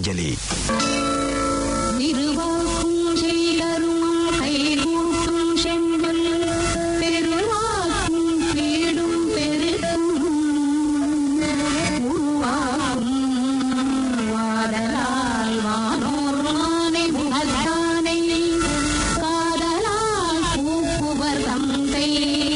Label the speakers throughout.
Speaker 1: அஞ்சலி
Speaker 2: திருவாக்கும் செய்தரும் கைகூட்டும் செம்பல் பெருவாக்கும் பீடும் பெருக்கும் உருவாக்கும் வாடலால் வானோர் மானை முகத்தானை காதலால் பூப்புவர் தந்தை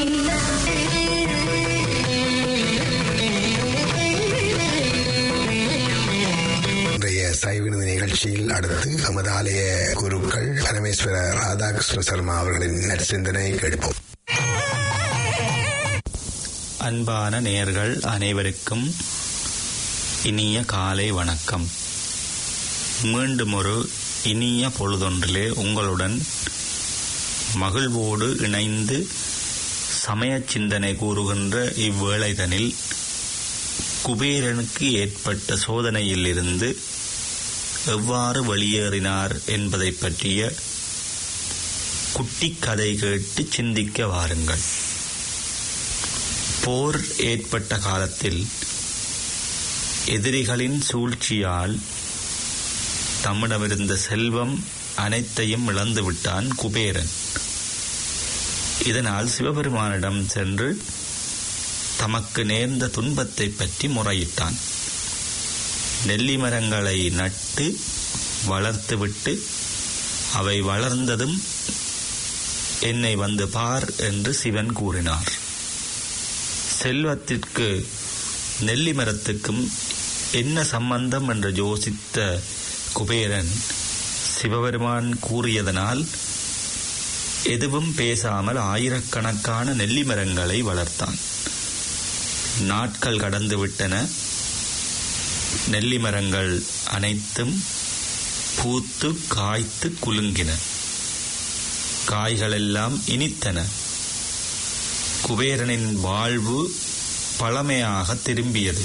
Speaker 3: இன்றைய சைவினது நிகழ்ச்சியில் அடுத்து நமது ஆலய குருக்கள் பரமேஸ்வர ராதாகிருஷ்ண சர்மா அவர்களின் நற்சிந்தனை கேட்போம்
Speaker 4: அன்பான நேயர்கள் அனைவருக்கும் இனிய காலை வணக்கம் மீண்டும் ஒரு இனிய பொழுதொன்றிலே உங்களுடன் மகிழ்வோடு இணைந்து சமய சிந்தனை கூறுகின்ற இவ்வேளைதனில் குபேரனுக்கு ஏற்பட்ட சோதனையிலிருந்து எவ்வாறு வெளியேறினார் என்பதை பற்றிய குட்டி கதை கேட்டு சிந்திக்க வாருங்கள் போர் ஏற்பட்ட காலத்தில் எதிரிகளின் சூழ்ச்சியால் தம்மிடமிருந்த செல்வம் அனைத்தையும் இழந்துவிட்டான் குபேரன் இதனால் சிவபெருமானிடம் சென்று தமக்கு நேர்ந்த துன்பத்தை பற்றி முறையிட்டான் நெல்லி மரங்களை நட்டு வளர்த்துவிட்டு அவை வளர்ந்ததும் என்னை வந்து பார் என்று சிவன் கூறினார் செல்வத்திற்கு நெல்லி மரத்துக்கும் என்ன சம்பந்தம் என்று யோசித்த குபேரன் சிவபெருமான் கூறியதனால் எதுவும் பேசாமல் ஆயிரக்கணக்கான நெல்லி மரங்களை வளர்த்தான் நாட்கள் கடந்து விட்டன நெல்லி மரங்கள் அனைத்தும் பூத்து காய்த்து குலுங்கின காய்களெல்லாம் இனித்தன குபேரனின் வாழ்வு பழமையாக திரும்பியது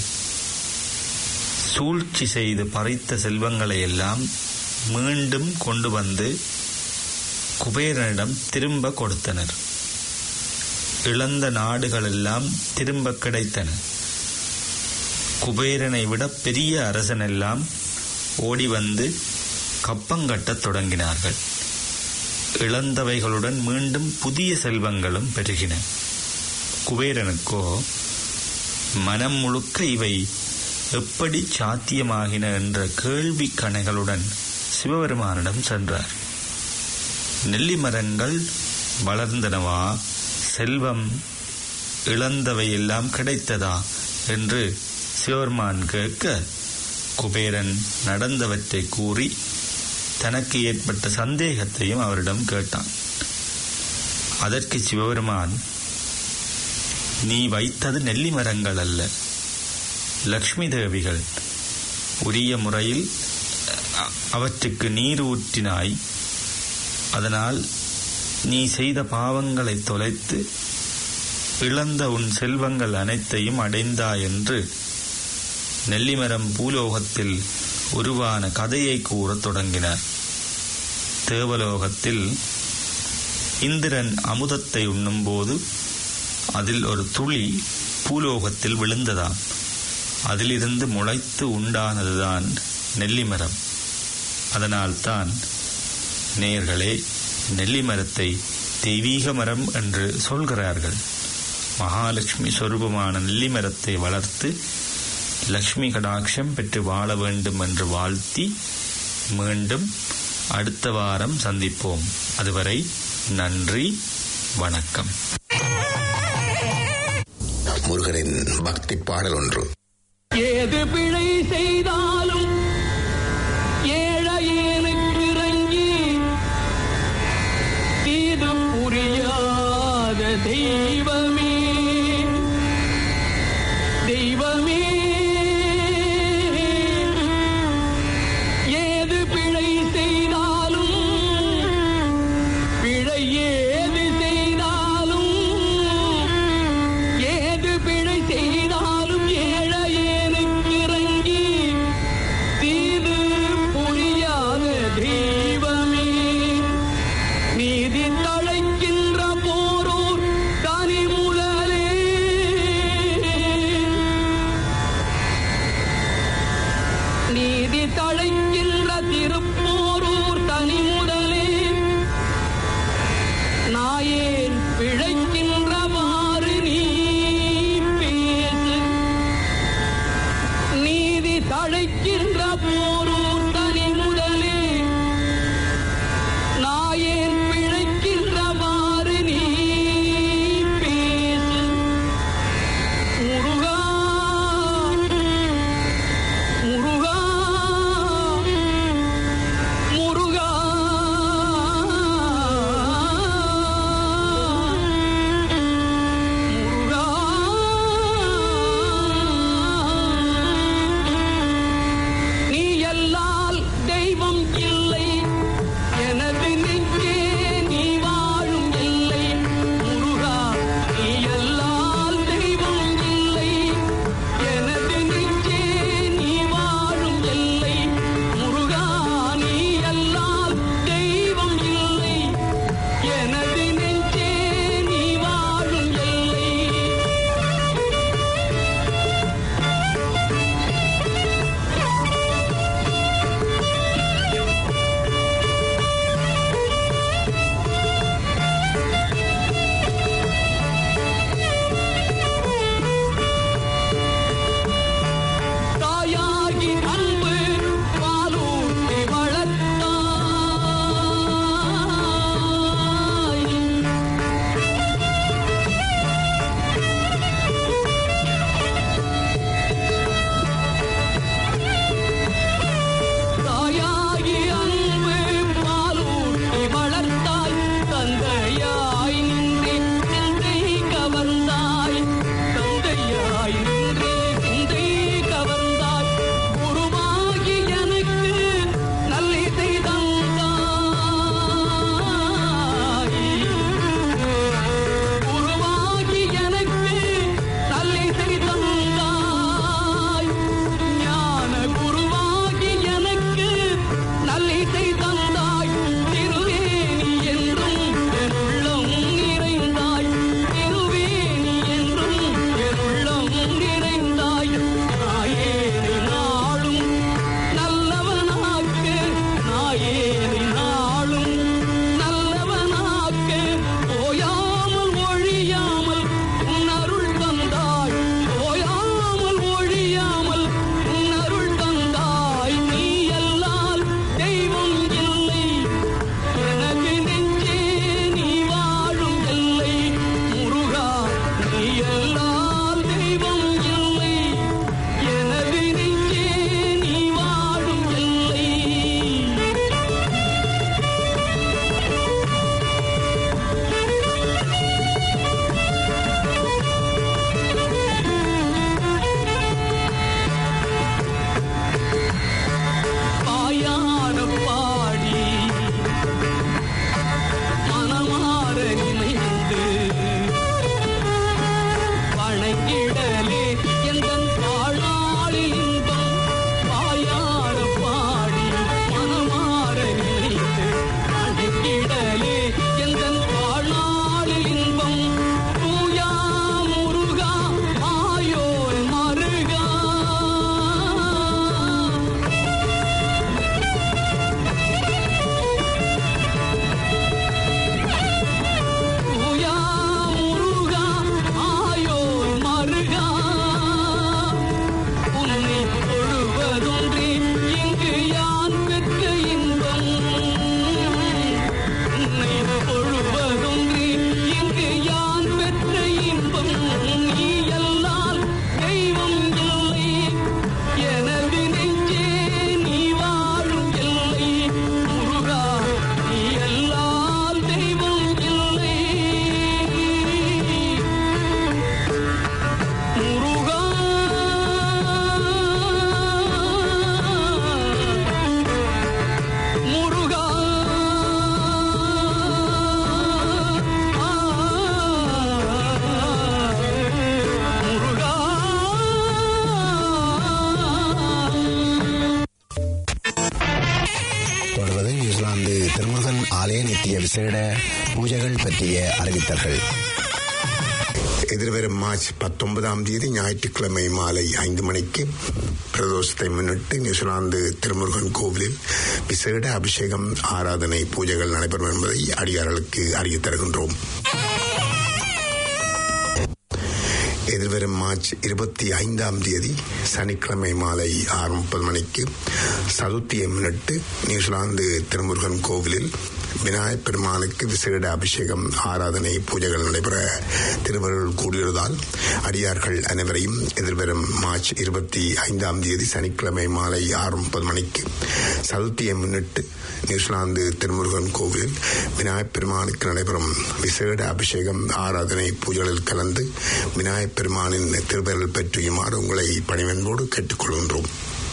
Speaker 4: சூழ்ச்சி செய்து பறித்த செல்வங்களை எல்லாம் மீண்டும் கொண்டு வந்து குபேரனிடம் திரும்ப கொடுத்தனர் இழந்த நாடுகளெல்லாம் திரும்ப கிடைத்தன குபேரனை விட பெரிய அரசனெல்லாம் ஓடி வந்து கப்பங்கட்டத் தொடங்கினார்கள் இழந்தவைகளுடன் மீண்டும் புதிய செல்வங்களும் பெருகின குபேரனுக்கோ மனம் முழுக்க இவை எப்படி சாத்தியமாகின என்ற கேள்வி கணைகளுடன் சிவபெருமானிடம் சென்றார் நெல்லி மரங்கள் வளர்ந்தனவா செல்வம் இழந்தவை எல்லாம் கிடைத்ததா என்று சிவபெருமான் கேட்க குபேரன் நடந்தவற்றை கூறி தனக்கு ஏற்பட்ட சந்தேகத்தையும் அவரிடம் கேட்டான் அதற்கு சிவபெருமான் நீ வைத்தது நெல்லி மரங்கள் அல்ல லக்ஷ்மி தேவிகள் உரிய முறையில் அ- அவற்றுக்கு நீர் ஊற்றினாய் அதனால் நீ செய்த பாவங்களை தொலைத்து இழந்த உன் செல்வங்கள் அனைத்தையும் அடைந்தாய் என்று நெல்லிமரம் பூலோகத்தில் உருவான கதையை கூறத் தொடங்கினார் தேவலோகத்தில் இந்திரன் அமுதத்தை உண்ணும்போது அதில் ஒரு துளி பூலோகத்தில் விழுந்ததாம் அதிலிருந்து முளைத்து உண்டானதுதான் நெல்லிமரம் அதனால்தான் நேயர்களே நெல்லிமரத்தை தெய்வீக மரம் என்று சொல்கிறார்கள் மகாலட்சுமி சொரூபமான நெல்லிமரத்தை வளர்த்து லக்ஷ்மி கடாட்சம் பெற்று வாழ வேண்டும் என்று வாழ்த்தி மீண்டும் அடுத்த வாரம் சந்திப்போம் அதுவரை நன்றி வணக்கம்
Speaker 3: முருகனின் பக்தி பாடல் ஒன்று
Speaker 5: ஏது பிழை செய்தாலும் ஏழையேனுக்கு இறங்கி தீது புரியாத தெய்வமே தெய்வமே ஏது பிழை செய்தாலும் பிழை ஏது செய்தாலும் ஏது பிழை செய்தாலும் ஏழையேனுக்கு இறங்கி
Speaker 3: நியூசிலாந்து திருமுருகன் ஆலய நித்திய விசேட பூஜைகள் பற்றிய அறிவித்தல்கள் எதிர்வரும் மார்ச் பத்தொன்பதாம் தேதி ஞாயிற்றுக்கிழமை மாலை ஐந்து மணிக்கு பிரதோஷத்தை முன்னிட்டு நியூசிலாந்து திருமுருகன் கோவிலில் விசேட அபிஷேகம் ஆராதனை பூஜைகள் நடைபெறும் என்பதை அடியார்களுக்கு அறிவித் தருகின்றோம் எதிர்வரும் மார்ச் இருபத்தி ஐந்தாம் தேதி சனிக்கிழமை மாலை ஆறு முப்பது மணிக்கு சதுர்த்தியை முன்னிட்டு நியூசிலாந்து திருமுருகன் கோவிலில் விநாயகப் பெருமானுக்கு விசேட அபிஷேகம் ஆராதனை பூஜைகள் நடைபெற திருவருள் கூடியுள்ளதால் அடியார்கள் அனைவரையும் எதிர்வரும் மார்ச் இருபத்தி ஐந்தாம் தேதி சனிக்கிழமை மாலை ஆறு முப்பது மணிக்கு சதுர்த்தியை முன்னிட்டு நியூசிலாந்து திருமுருகன் கோவிலில் விநாயகப் பெருமானுக்கு நடைபெறும் விசேட அபிஷேகம் ஆராதனை பூஜைகளில் கலந்து விநாயகப் பெருமானின் திருவருள் பெற்றியுமாறு உங்களை பணிவன்போடு கேட்டுக்கொள்கின்றோம்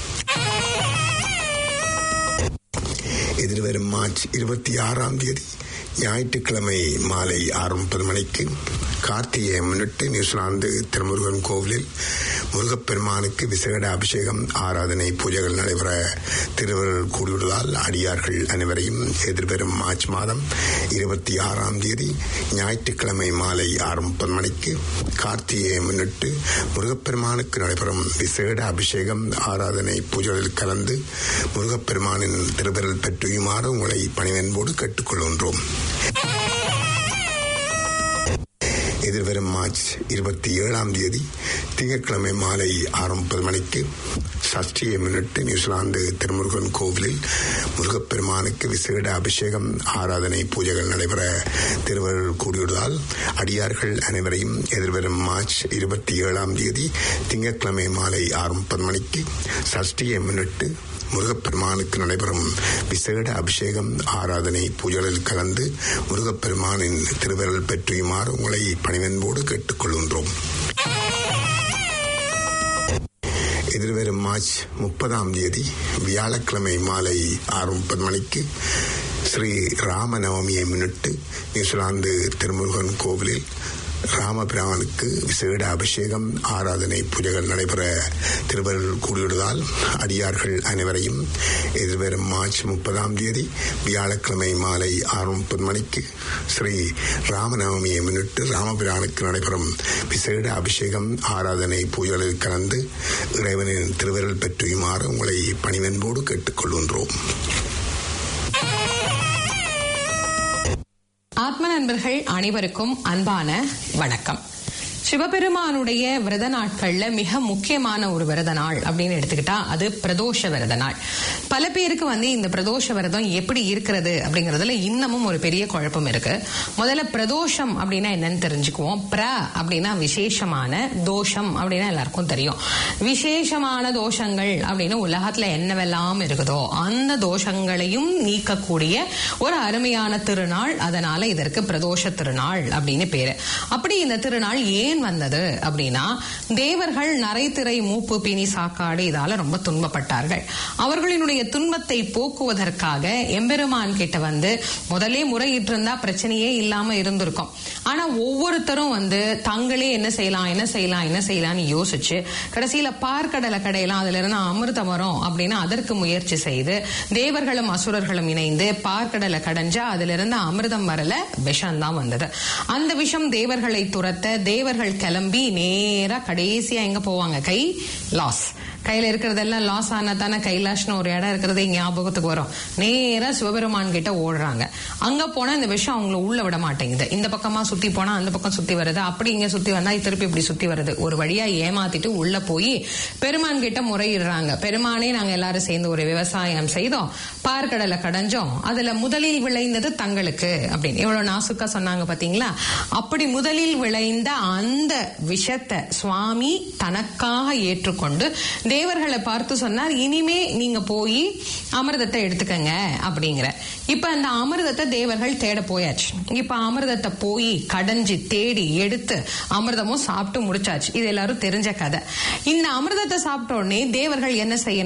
Speaker 3: எதிர்வரும் மார்ச் இருபத்தி ஆறாம் தேதி ஞாயிற்றுக்கிழமை மாலை ஆறு முப்பது மணிக்கு கார்த்திகையை முன்னிட்டு நியூசிலாந்து திருமுருகன் கோவிலில் முருகப்பெருமானுக்கு விசேட அபிஷேகம் ஆராதனை பூஜைகள் நடைபெற திருவருள் கூடியுள்ளதால் அடியார்கள் அனைவரையும் எதிர்வரும் மார்ச் மாதம் இருபத்தி ஆறாம் தேதி ஞாயிற்றுக்கிழமை மாலை ஆறு முப்பது மணிக்கு கார்த்திகையை முன்னிட்டு முருகப்பெருமானுக்கு நடைபெறும் விசேட அபிஷேகம் ஆராதனை பூஜைகளில் கலந்து முருகப்பெருமானின் திருவருள் பெற்றியுமாறு உங்களை பணிவன்போடு கேட்டுக்கொள்கின்றோம் எதிர்வரும் மார்ச் இருபத்தி ஏழாம் தேதி திங்கட்கிழமை மாலை ஆறு முப்பது மணிக்கு சஷ்டியை முன்னிட்டு நியூசிலாந்து திருமுருகன் கோவிலில் முருகப்பெருமானுக்கு விசேட அபிஷேகம் ஆராதனை பூஜைகள் நடைபெற திருவருள் கூடியுள்ளதால் அடியார்கள் அனைவரையும் எதிர்வரும் மார்ச் இருபத்தி ஏழாம் தேதி திங்கட்கிழமை மாலை ஆறு முப்பது மணிக்கு சஷ்டியை முன்னிட்டு முருகப்பெருமானுக்கு நடைபெறும் விசேட அபிஷேகம் ஆராதனை பூஜைகளில் கலந்து முருகப்பெருமானின் திருவருள் பெற்றியுமாறு உங்களை பணிவன்போடு கேட்டுக்கொள்கின்றோம் எதிர்வரும் மார்ச் முப்பதாம் தேதி வியாழக்கிழமை மாலை ஆறு முப்பது மணிக்கு ஸ்ரீ ராமநவமியை முன்னிட்டு நியூசிலாந்து திருமுருகன் கோவிலில் ராமபிரானுக்கு விசேட அபிஷேகம் ஆராதனை பூஜைகள் நடைபெற திருவருள் கூடியுள்ளதால் அடியார்கள் அனைவரையும் எதிர்வரும் மார்ச் முப்பதாம் தேதி வியாழக்கிழமை மாலை ஆறு முப்பது மணிக்கு ஸ்ரீ ராமநவமியை முன்னிட்டு ராமபிரானுக்கு நடைபெறும் விசேட அபிஷேகம் ஆராதனை பூஜைகளில் கலந்து இறைவனின் திருவருள் பெற்றியுமாறு உங்களை பணிவன்போடு கேட்டுக்கொள்கின்றோம்
Speaker 1: ஆத்ம நண்பர்கள் அனைவருக்கும் அன்பான வணக்கம் சிவபெருமானுடைய விரத நாட்கள்ல மிக முக்கியமான ஒரு விரத நாள் அப்படின்னு எடுத்துக்கிட்டா அது பிரதோஷ விரத நாள் பல பேருக்கு வந்து இந்த பிரதோஷ விரதம் எப்படி இருக்கிறது அப்படிங்கறதுல இன்னமும் ஒரு பெரிய குழப்பம் இருக்கு முதல்ல பிரதோஷம் அப்படின்னா என்னன்னு தெரிஞ்சுக்குவோம் பிர அப்படின்னா விசேஷமான தோஷம் அப்படின்னா எல்லாருக்கும் தெரியும் விசேஷமான தோஷங்கள் அப்படின்னு உலகத்துல என்னவெல்லாம் இருக்குதோ அந்த தோஷங்களையும் நீக்கக்கூடிய ஒரு அருமையான திருநாள் அதனால இதற்கு பிரதோஷ திருநாள் அப்படின்னு பேரு அப்படி இந்த திருநாள் ஏன் வந்தது அப்படின்னா தேவர்கள் நரைத்திரை மூப்பு பிணி சாக்காடு இதால ரொம்ப துன்பப்பட்டார்கள் அவர்களினுடைய துன்பத்தை போக்குவதற்காக எம்பெருமான் கிட்ட வந்து முதலே முறையிட்டு இருந்தா பிரச்சனையே இல்லாம இருந்திருக்கும் ஆனா ஒவ்வொருத்தரும் வந்து தங்களே என்ன செய்யலாம் என்ன செய்யலாம் என்ன செய்யலாம்னு யோசிச்சு கடைசியில பார்க்கடலை கடையெல்லாம் அதுல இருந்து அமிர்தம் வரும் அப்படின்னு அதற்கு முயற்சி செய்து தேவர்களும் அசுரர்களும் இணைந்து பார்க்கடலை கடைஞ்சா அதுல இருந்து அமிர்தம் வரல விஷம் தான் வந்தது அந்த விஷம் தேவர்களை துரத்த தேவர்கள் கிளம்பி நேரா கடைசியா எங்க போவாங்க கை லாஸ் கையில இருக்கிறதெல்லாம் லாஸ் ஆனா தானே கைலாஷ்னு ஒரு இடம் இருக்கிறதே ஞாபகத்துக்கு வரும் நேரா சிவபெருமான் கிட்ட ஓடுறாங்க அங்க போனா இந்த விஷயம் அவங்கள உள்ள விட மாட்டேங்குது இந்த பக்கமா சுத்தி போனா அந்த பக்கம் சுத்தி வருது அப்படி இங்க சுத்தி வந்தா திருப்பி இப்படி சுத்தி வருது ஒரு வழியா ஏமாத்திட்டு உள்ள போய் பெருமான் கிட்ட முறையிடுறாங்க பெருமானே நாங்க எல்லாரும் சேர்ந்து ஒரு விவசாயம் செய்தோம் பார்க்கடலை கடைஞ்சோம் அதுல முதலில் விளைந்தது தங்களுக்கு அப்படின்னு எவ்வளவு நாசுக்கா சொன்னாங்க பாத்தீங்களா அப்படி முதலில் விளைந்த அந்த விஷத்தை சுவாமி தனக்காக ஏற்றுக்கொண்டு தேவர்களை பார்த்து சொன்னார் இனிமே நீங்க போய் அமிர்தத்தை எடுத்துக்கங்க அப்படிங்கிற இப்ப அந்த அமிர்தத்தை தேவர்கள் தேட போயாச்சு இப்ப அமிர்தத்தை போய் கடைஞ்சி தேடி எடுத்து அமிர்தமும் சாப்பிட்டு முடிச்சாச்சு இது எல்லாரும் தெரிஞ்ச கதை இந்த அமிர்தத்தை சாப்பிட்ட உடனே தேவர்கள் என்ன செய்யணும்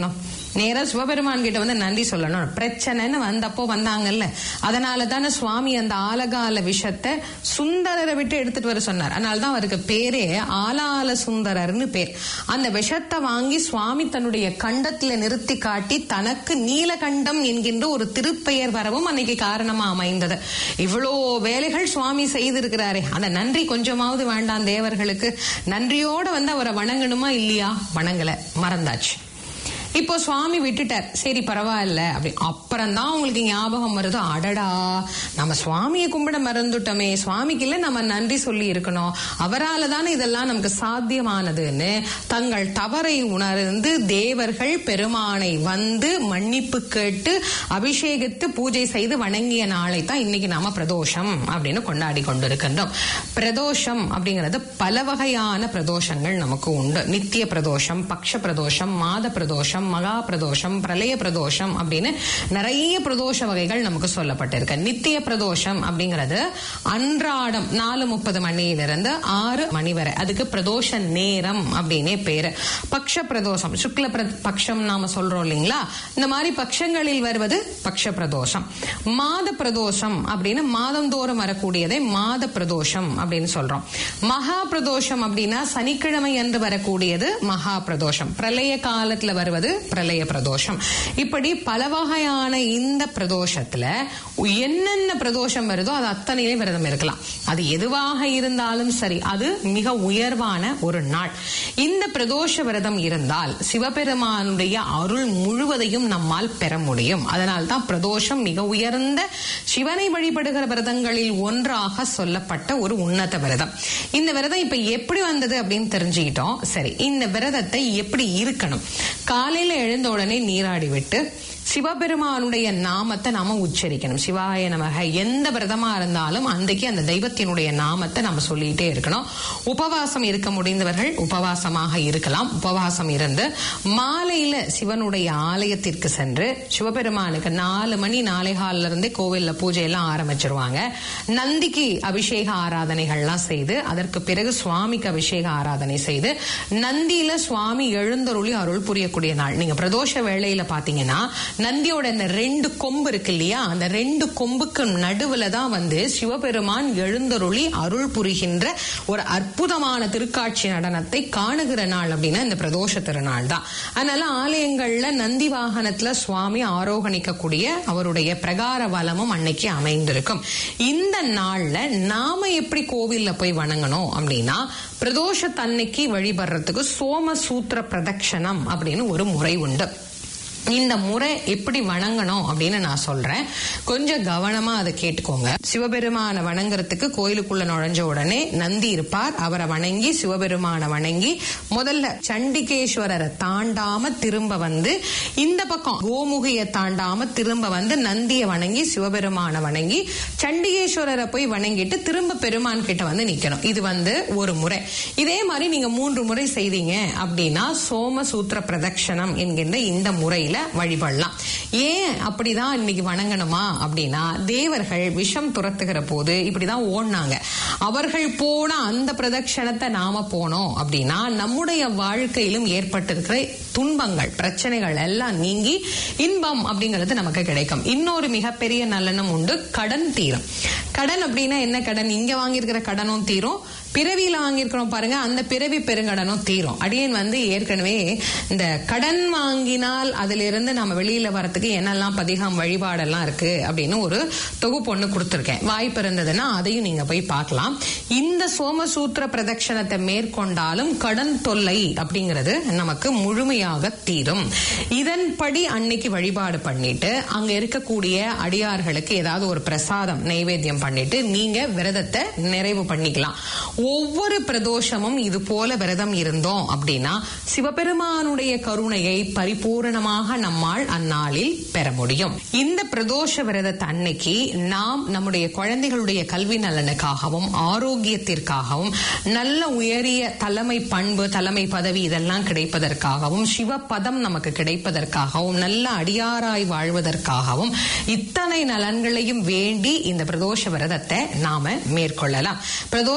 Speaker 1: நேரா சிவபெருமான் கிட்ட வந்து நன்றி சொல்லணும் பிரச்சனைன்னு வந்தப்போ வந்தாங்கல்ல அதனால தானே சுவாமி அந்த ஆலகால விஷத்தை சுந்தரரை விட்டு எடுத்துட்டு வர சொன்னார் அதனால தான் அவருக்கு பேரே ஆலால சுந்தரர்னு பேர் அந்த விஷத்தை வாங்கி சுவாமி தன்னுடைய கண்டத்துல நிறுத்தி காட்டி தனக்கு நீலகண்டம் என்கின்ற ஒரு திருப்பெயர் வரவும் அன்னைக்கு காரணமா அமைந்தது இவ்வளோ வேலைகள் சுவாமி செய்திருக்கிறாரே அந்த நன்றி கொஞ்சமாவது வேண்டாம் தேவர்களுக்கு நன்றியோட வந்து அவரை வணங்கணுமா இல்லையா வணங்கல மறந்தாச்சு இப்போ சுவாமி விட்டுட்டார் சரி பரவாயில்ல அப்படி அப்புறம் தான் உங்களுக்கு ஞாபகம் வருது அடடா நம்ம சுவாமியை கும்பிட மறந்துட்டோமே சுவாமிக்கு இல்ல நம்ம நன்றி சொல்லி இருக்கணும் அவரால தானே இதெல்லாம் நமக்கு சாத்தியமானதுன்னு தங்கள் தவறை உணர்ந்து தேவர்கள் பெருமானை வந்து மன்னிப்பு கேட்டு அபிஷேகித்து பூஜை செய்து வணங்கிய நாளை தான் இன்னைக்கு நாம பிரதோஷம் அப்படின்னு கொண்டாடி கொண்டிருக்கின்றோம் பிரதோஷம் அப்படிங்கிறது பல வகையான பிரதோஷங்கள் நமக்கு உண்டு நித்திய பிரதோஷம் பக்ஷ பிரதோஷம் மாத பிரதோஷம் மகா பிரதோஷம் பிரளய பிரதோஷம் அப்படின்னு நிறைய பிரதோஷ வகைகள் நமக்கு சொல்லப்பட்டிருக்கு நித்திய பிரதோஷம் அப்படிங்கிறது அன்றாடம் நாலு முப்பது மணியிலிருந்து ஆறு மணி வரை அதுக்கு பிரதோஷ நேரம் அப்படின்னே பேரு பக்ஷ பிரதோஷம் சுக்ல பிர- பக்ஷம் நாம சொல்றோம் இல்லைங்களா இந்த மாதிரி பக்ஷங்களில் வருவது பக்ஷ பிரதோஷம் மாத பிரதோஷம் அப்படின்னு மாதந்தோறும் வரக்கூடியதை மாத பிரதோஷம் அப்படின்னு சொல்றோம் மகா பிரதோஷம் அப்படின்னா சனிக்கிழமை அன்று வரக்கூடியது மகா பிரதோஷம் பிரளய காலத்துல வருவது பிரளய பிரதோஷம் இப்படி பல வகையான இந்த பிரதோஷத்துல என்னென்ன பிரதோஷம் வருதோ அது அத்தனையிலே விரதம் இருக்கலாம் அது எதுவாக இருந்தாலும் சரி அது மிக உயர்வான ஒரு நாள் இந்த பிரதோஷ விரதம் இருந்தால் சிவபெருமானுடைய அருள் முழுவதையும் நம்மால் பெற முடியும் அதனால் தான் பிரதோஷம் மிக உயர்ந்த சிவனை வழிபடுகிற விரதங்களில் ஒன்றாக சொல்லப்பட்ட ஒரு உன்னத விரதம் இந்த விரதம் இப்ப எப்படி வந்தது அப்படின்னு தெரிஞ்சுக்கிட்டோம் சரி இந்த விரதத்தை எப்படி இருக்கணும் காலையில எழுந்த உடனே நீராடி விட்டு சிவபெருமானுடைய நாமத்தை நாம உச்சரிக்கணும் சிவாய நமக எந்த விரதமா இருந்தாலும் அன்றைக்கு அந்த தெய்வத்தினுடைய நாமத்தை நம்ம சொல்லிட்டே இருக்கணும் உபவாசம் இருக்க முடிந்தவர்கள் உபவாசமாக இருக்கலாம் உபவாசம் இருந்து மாலையில சிவனுடைய ஆலயத்திற்கு சென்று சிவபெருமானுக்கு நாலு மணி நாளை காலில இருந்தே கோவில்ல பூஜை எல்லாம் ஆரம்பிச்சிருவாங்க நந்திக்கு அபிஷேக ஆராதனைகள்லாம் செய்து அதற்கு பிறகு சுவாமிக்கு அபிஷேக ஆராதனை செய்து நந்தியில சுவாமி எழுந்தருளி அருள் புரியக்கூடிய நாள் நீங்க பிரதோஷ வேளையில பாத்தீங்கன்னா நந்தியோட இந்த ரெண்டு கொம்பு இருக்கு இல்லையா அந்த ரெண்டு கொம்புக்கு நடுவுல தான் வந்து சிவபெருமான் எழுந்தருளி அருள் புரிகின்ற ஒரு அற்புதமான திருக்காட்சி நடனத்தை காணுகிற நாள் அப்படின்னா இந்த பிரதோஷ திருநாள் தான் அதனால ஆலயங்கள்ல நந்தி வாகனத்துல சுவாமி ஆரோகணிக்கக்கூடிய அவருடைய பிரகார வலமும் அன்னைக்கு அமைந்திருக்கும் இந்த நாள்ல நாம எப்படி கோவில்ல போய் வணங்கணும் அப்படின்னா பிரதோஷத்தன்னைக்கு வழிபடுறதுக்கு சோமசூத்திர பிரதட்சணம் அப்படின்னு ஒரு முறை உண்டு இந்த முறை எப்படி வணங்கணும் அப்படின்னு நான் சொல்றேன் கொஞ்சம் கவனமா அதை கேட்டுக்கோங்க சிவபெருமான வணங்குறதுக்கு கோயிலுக்குள்ள நுழைஞ்ச உடனே நந்தி இருப்பார் அவரை வணங்கி சிவபெருமான வணங்கி முதல்ல சண்டிகேஸ்வரரை தாண்டாம திரும்ப வந்து இந்த பக்கம் கோமுகியை தாண்டாம திரும்ப வந்து நந்தியை வணங்கி சிவபெருமான வணங்கி சண்டிகேஸ்வரரை போய் வணங்கிட்டு திரும்ப பெருமான் கிட்ட வந்து நிக்கணும் இது வந்து ஒரு முறை இதே மாதிரி நீங்க மூன்று முறை செய்தீங்க அப்படின்னா சோமசூத்திர பிரதட்சணம் என்கின்ற இந்த முறையில வழிபடலாம் ஏன் அப்படிதான் இன்னைக்கு வணங்கணுமா அப்படின்னா தேவர்கள் விஷம் துரத்துகிற போது இப்படிதான் ஓடினாங்க அவர்கள் போன அந்த பிரதட்சணத்தை நாம போனோம் அப்படின்னா நம்முடைய வாழ்க்கையிலும் ஏற்பட்டிருக்கிற துன்பங்கள் பிரச்சனைகள் எல்லாம் நீங்கி இன்பம் அப்படிங்கிறது நமக்கு கிடைக்கும் இன்னொரு மிகப்பெரிய நலனும் உண்டு கடன் தீரும் கடன் அப்படின்னா என்ன கடன் இங்க வாங்கியிருக்கிற கடனும் தீரும் பிறவியில வாங்கியிருக்கிறோம் பாருங்க அந்த பிறவி பெருங்கடனும் தீரும் அடியேன் வந்து ஏற்கனவே இந்த கடன் வாங்கினால் அதுல இருந்து நம்ம வெளியில வரத்துக்கு என்னெல்லாம் பதிகம் வழிபாடெல்லாம் இருக்கு அப்படின்னு ஒரு தொகுப்பு ஒண்ணு கொடுத்துருக்கேன் வாய்ப்பு இருந்ததுன்னா அதையும் நீங்க போய் பார்க்கலாம் இந்த சோமசூத்திர பிரதட்சணத்தை மேற்கொண்டாலும் கடன் தொல்லை அப்படிங்கிறது நமக்கு முழுமையாக தீரும் இதன்படி அன்னைக்கு வழிபாடு பண்ணிட்டு அங்க இருக்கக்கூடிய அடியார்களுக்கு ஏதாவது ஒரு பிரசாதம் நைவேத்தியம் பண்ணிட்டு நீங்க விரதத்தை நிறைவு பண்ணிக்கலாம் ஒவ்வொரு பிரதோஷமும் இது போல விரதம் இருந்தோம் அப்படின்னா சிவபெருமானுடைய கருணையை பரிபூரணமாக நம்மால் அந்நாளில் பெற முடியும் இந்த பிரதோஷ விரதத்தை அன்னைக்கு நாம் நம்முடைய குழந்தைகளுடைய கல்வி நலனுக்காகவும் ஆரோக்கியத்திற்காகவும் நல்ல உயரிய தலைமை பண்பு தலைமை பதவி இதெல்லாம் கிடைப்பதற்காகவும் சிவபதம் நமக்கு கிடைப்பதற்காகவும் நல்ல அடியாராய் வாழ்வதற்காகவும் இத்தனை நலன்களையும் வேண்டி இந்த பிரதோஷ விரதத்தை நாம மேற்கொள்ளலாம் பிரதோஷ விரதம்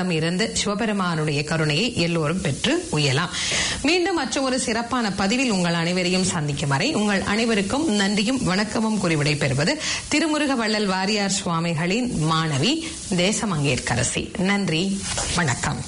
Speaker 1: வரம் இருந்து சிவபெருமானுடைய கருணையை எல்லோரும் பெற்று உயலாம் மீண்டும் மற்ற ஒரு சிறப்பான பதிவில் உங்கள் அனைவரையும் சந்திக்கும் வரை உங்கள் அனைவருக்கும் நன்றியும் வணக்கமும் குறிவிடை பெறுவது திருமுருக வள்ளல் வாரியார் சுவாமிகளின் மாணவி தேசமங்கேற்கரசி நன்றி வணக்கம்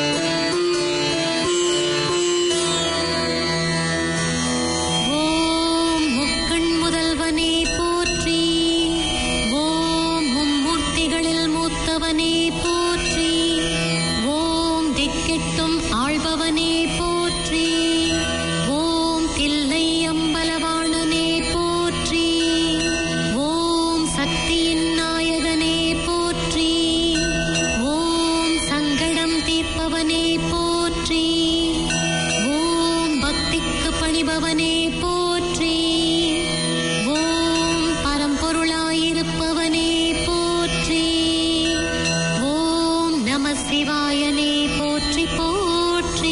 Speaker 2: ஓம் முக்கண் முதல்வனே போற்றி ஓம் மும்மூர்த்திகளில் மூத்தவனே போற்றி ஓம் திக்கெட்டும் ஆள்பவனே போற்றி ஓம் தில்லை அம்பலவாணனே போற்றி ஓம் சக்தியின் நாயகனே போற்றி ஓம் சங்கடம் தீர்ப்பவனே போற்றி ஓம் பக்திக்கு பணிபவனே போற்றி ஓம் பரம்பொருளாயிருப்பவனே போற்றி ஓம் நம சிவாயனே போற்றி போற்றி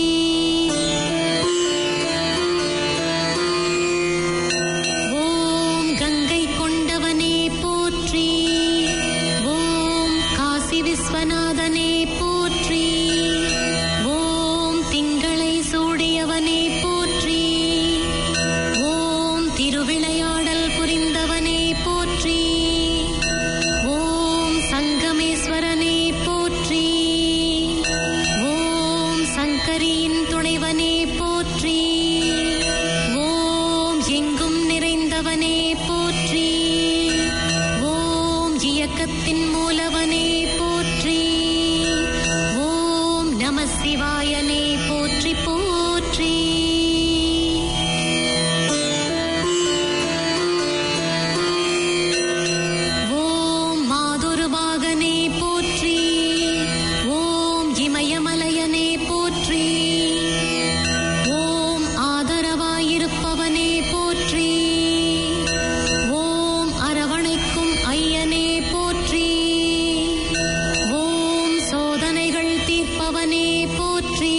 Speaker 2: ஓம் கங்கை கொண்டவனே போற்றி ஓம் காசி விஸ்வநாதனே போற்றி ஓம் திங்களை சூடியவனே போற்றி ஓம் திருவிளையாடல் புரிந்தவனே போற்றி ஓம் சங்கமேஸ்வரனே போற்றி ஓம் சங்கரியின் துணைவனே போற்றி ஓம் எங்கும் நிறைந்தவனே போற்றி ஓம் இயக்கத்தின் மூலவனே போற்றி ஓம் நம சிவாயனே போற்றி போற்றி ஓம் மாதுருவாகனே போற்றி ஓம் இமயமலையனே போற்றி ஓம் ஆதரவாயிருப்பவனே போற்றி ஓம் அரவணைக்கும் ஐயனே போற்றி ஓம் சோதனைகள் தீர்ப்பவனே போற்றி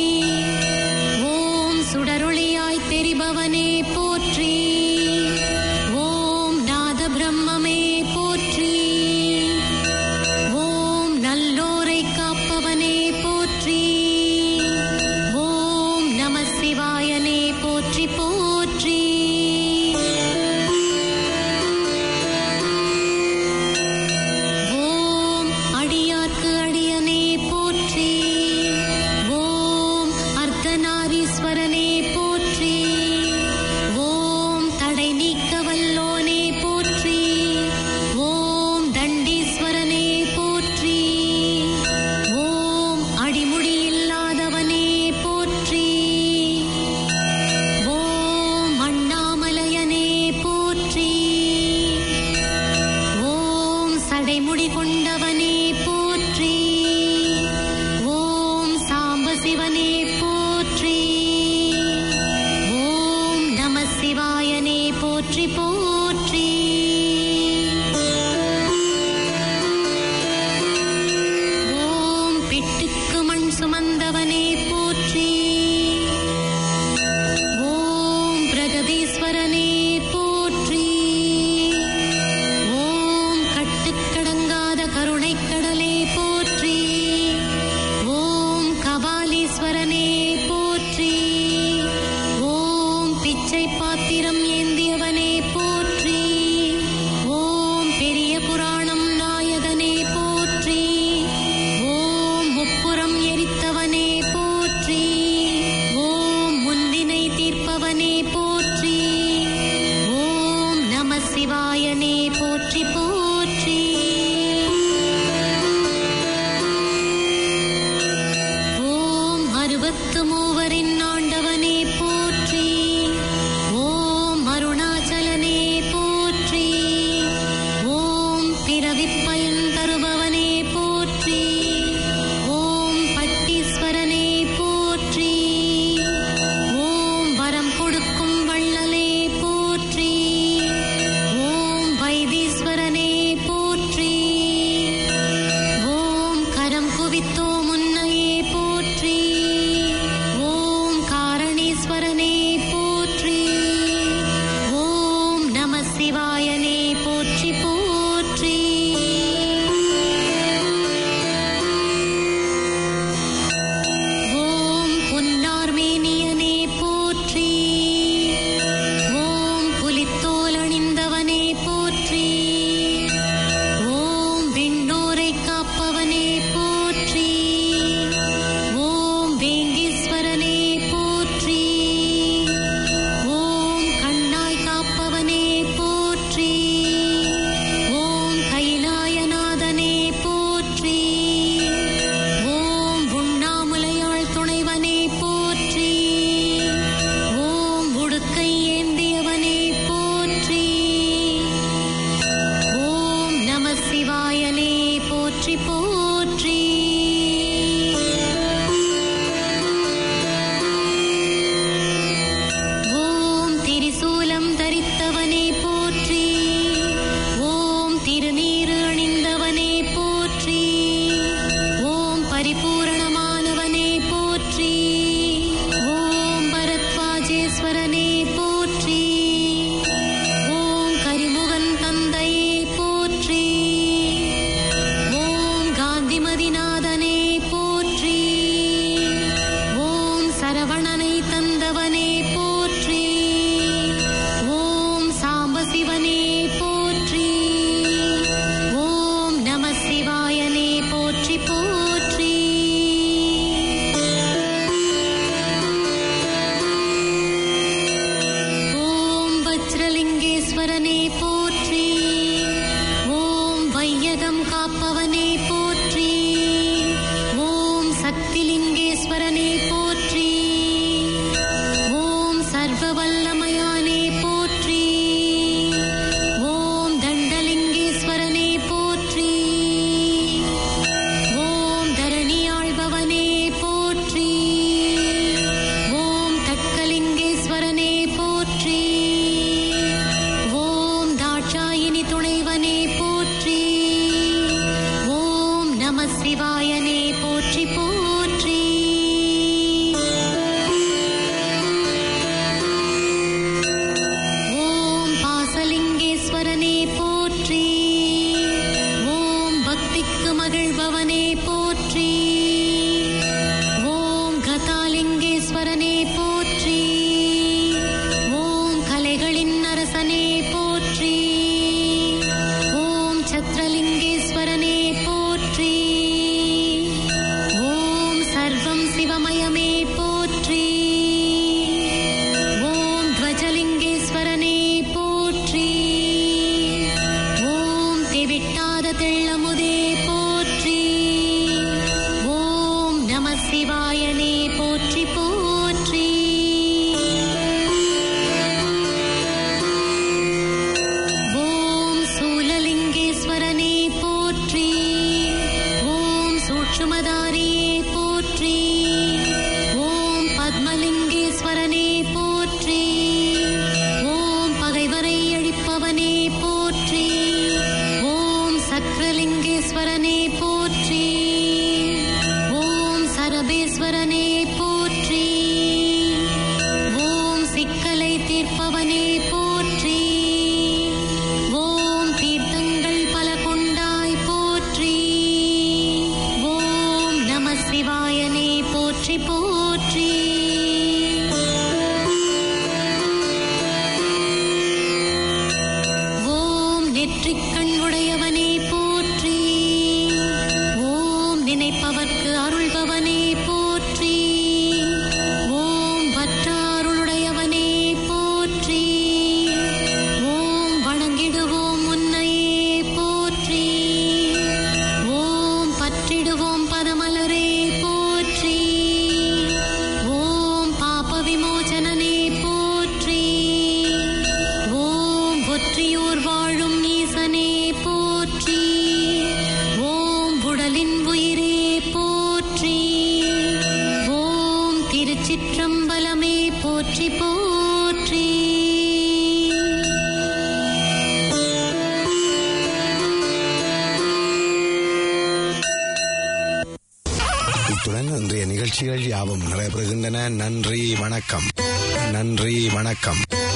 Speaker 2: ஓம் சுடரொளியாய் தெரிபவனே போற்றி ஓம் நாத பிரம்மமே போற்றி ஓம் நல்லோரை காப்பவனே போற்றி ஓம் நம சிவாயனே போற்றி போற்றி ஓம் அடியார்க்கு அடியனே போற்றி ஓம் அர்த்தநாரீஸ்வரனே போற்றி ஓம் தடை நீக்க வல்லோனே போற்றி ஓம் காப்பவனே போற்றி ஓம் சக்திலிங்கேஸ்வரனே போற்றி ஓம் சர்வ வல்லமயானே போற்றி ஓம் தண்டலிங்கேஸ்வரனே போற்றி ஓம் தரணியாழ்பவனே போற்றி ஓம் தட்கலிங்கேஸ்வரனே போற்றி ஓம் தாட்சாயினி துணைவனே போற்றி ஓம் நம சிவாயனே போற்றி போற்றி ஓம் பாசலிங்கேஸ்வரனே போற்றி ஓம் பக்திக்கு மகிழ்பவனே போற்றி ஓம் கதாலிங்கேஸ்வரனே போற்றி ஓம் கலைகளின் அரசனே போற்றி ஓம் சத்ரலிங்கேஸ்வரனே போற்றி ஓம் சர்வம் சிவமயமே போற்றி ஓம் துவஜலிங்கேஸ்வரனே போற்றி ஓம் தெவிட்டாத தெள்ளமுதே போற்றி ஓம் நம சிவாயனே போற்றி போற்றி ஓம் சூலலிங்கேஸ்வரனே போற்றி ஓம் சூட்சுமதாரியே போற்றி ஓம் பத்மலிங்கேஸ்வரனே போற்றி ஓம் பகைவரை அழிப்பவனே போற்றி ஓம் சக்கரலிங்கேஸ்வரனே போற்றி ஓம் சரபேஸ்வரனே போற்றி ஓம் சிக்கலை தீர்ப்பவனே போற்றி ஓம் தீர்த்தங்கள் பல கொண்டாய் போற்றி ஓம் நம சிவாயனே போற்றி போற்றி ஓம் நெற்றிக்கண் உடையவனே போற்றி ஓம் நினைப்பவர்க்கு அருள்பவனே போற்றி ஓம் வற்றாருளுடையவனே போற்றி ஓம் வணங்கிடுவோம் உன்னையே போற்றி ஓம் பற்றிடுவோம் பதமலரே போற்றி ஓம் பாப விமோசனனே போற்றி ஓம் ஒற்றியூர் வாழும் ஈசனே போற்றி ஓம் உடலின் உயிரே போற்றி ஓம் திருச்சிற்றம்பலமே போற்றி போற்றி
Speaker 3: இத்துடன் இன்றைய நிகழ்ச்சிகள் யாவும் நிறைவேறுகின்றன நன்றி வணக்கம் நன்றி வணக்கம்